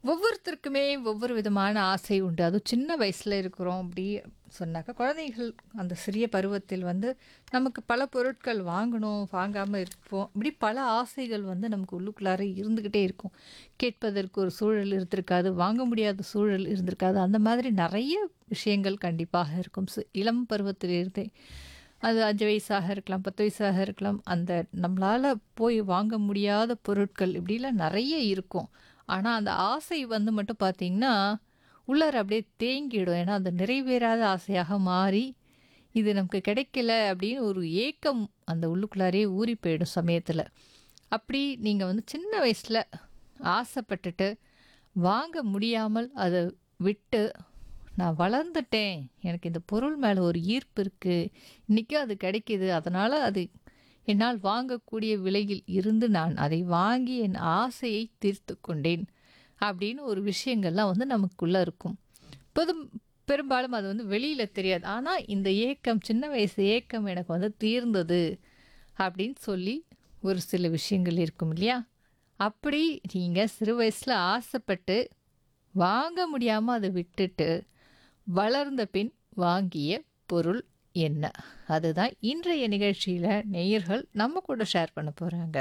ஒவ்வொருத்தருக்குமே ஒவ்வொரு விதமான ஆசை உண்டு. அதுவும் சின்ன வயசுல இருக்கிறோம் அப்படி சொன்னாக்கா, குழந்தைகள் அந்த சிறிய பருவத்தில் வந்து நமக்கு பல பொருட்கள் வாங்கணும், வாங்காம இருப்போம். இப்படி பல ஆசைகள் வந்து நமக்கு உள்ளுக்குள்ளார இருந்துகிட்டே இருக்கும். கேட்பதற்கு ஒரு சூழல் இருந்திருக்காது, வாங்க முடியாத சூழல் இருந்திருக்காது. அந்த மாதிரி நெறைய விஷயங்கள் கண்டிப்பாக இருக்கும். சி இளம் பருவத்திலிருந்தே அது 5 வயசாக இருக்கலாம், 10 வயசாக இருக்கலாம். அந்த நம்மளால போய் வாங்க முடியாத பொருட்கள் இப்படிலாம் நெறைய இருக்கும். ஆனா, அந்த ஆசை வந்து மட்டும் பார்த்தீங்கன்னா, உள்ளார அப்படியே தேங்கிடும். ஏன்னா, அது நிறைவேறாத ஆசையாக மாறி, இது நமக்கு கிடைக்கல அப்படின்னு ஒரு ஏக்கம் அந்த உள்ளுக்குள்ளாரயே ஊறி போயிடும் சமயத்தில. அப்படி நீங்க வந்து சின்ன வயசுல ஆசைப்பட்டுட்டு, வாங்க முடியாமல் அத விட்டு, நான் வளர்ந்துட்டேன். எனக்கு இந்த பொருள் மேல ஒரு ஈர்ப்பு இருக்கு. இன்னைக்கும் அது கிடைக்குது. அதனால அது என்னால் வாங்கக்கூடிய விலையில் இருந்து நான் அதை வாங்கி என் ஆசையை தீர்த்துக் கொண்டேன். அப்படின்னு ஒரு விஷயங்கள்லாம் வந்து நமக்குள்ள இருக்கும். பொதும் பெரும்பாலும் அது வந்து வெளியில தெரியாது. ஆனா, இந்த ஏக்கம் சின்ன வயசு ஏக்கம் எனக்கு வந்து தீர்ந்தது. அப்படின்னு சொல்லி ஒரு சில விஷயங்கள் இருக்கும் இல்லையா? அப்படி நீங்க சிறு வயசுல ஆசைப்பட்டு, வாங்க முடியாம அத விட்டுட்டு, வளர்ந்த பின் வாங்கிய பொருள் என்ன? அதுதான் இன்றைய நிகழ்ச்சியில நேயர்கள் நம்ம கூட ஷேர் பண்ண போறாங்க.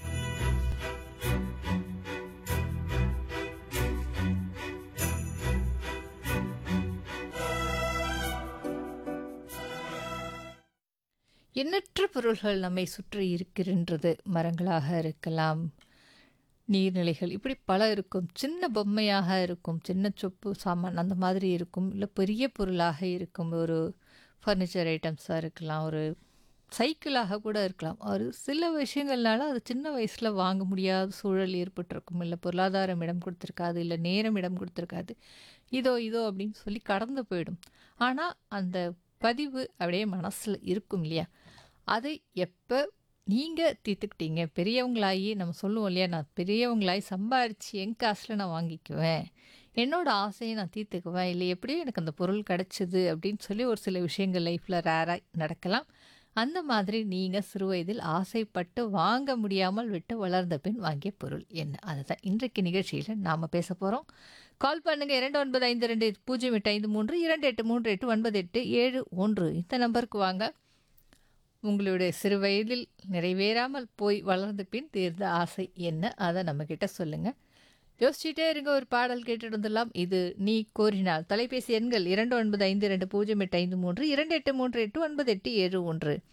எண்ணற்ற பொருள்கள் நம்மை சுற்றி இருக்கின்றது. மரங்களாக இருக்கலாம், நீர்நிலைகள் இப்படி பல இருக்கும். சின்ன பொம்மையாக இருக்கும், சின்ன சொப்பு சாமான் அந்த மாதிரி இருக்கும். இல்ல பெரிய பொருளாக இருக்கும். ஒரு ஃபர்னிச்சர் ஐட்டம்ஸா இருக்கலாம், ஒரு சைக்கிளாக கூட இருக்கலாம். ஒரு சில விஷயங்கள்னால அது சின்ன வயசுல வாங்க முடியாத சூழல் ஏற்பட்டிருக்கும். இல்ல பொருளாதாரம் இடம் கொடுத்திருக்காது, இல்ல நேரம் இடம் கொடுத்திருக்காது. இதோ இதோ அப்படின்னு சொல்லி கடந்து போயிடும். ஆனா, அந்த பதிவு அப்படியே மனசுல இருக்கும் இல்லையா? அதை எப்ப நீங்க தீர்த்துக்கிட்டீங்க? பெரியவங்களாகி நம்ம சொல்லுவோம் இல்லையா? நான் பெரியவங்களாகி சம்பாரிச்சு என் காசுல நான் வாங்கிக்குவேன். என்னோட ஆசைய நான் தீர்த்துக்குவேன். இல்ல எப்படியோ எனக்கு அந்த பொருள் கிடைச்சது அப்படின்னு சொல்லி ஒரு சில விஷயங்கள் லைஃப்ல ரேரா நடக்கலாம். அந்த மாதிரி நீங்க சிறு வயதில் ஆசைப்பட்டு வாங்க முடியாமல் விட்டு வளர்ந்த பின் வாங்கிய பொருள் என்ன? அதுதான் இன்றைக்கு நிகழ்ச்சியில நாம பேசப் போறோம். கால் பண்ணுங்க 2952 0853 2838 இந்த நம்பருக்கு வாங்க. உங்களுடைய சிறு வயதில் நிறைவேறாமல் போய் வளர்ந்த பின் தீர்ந்த ஆசை என்ன? அத நம்மகிட்ட சொல்லுங்க. யோசிச்சுட்டே இருங்க. ஒரு பாடல் கேட்டுட்டு வந்துடலாம். இது நீ கோரினால். தொலைபேசி எண்கள் 2952 0853 2838 9871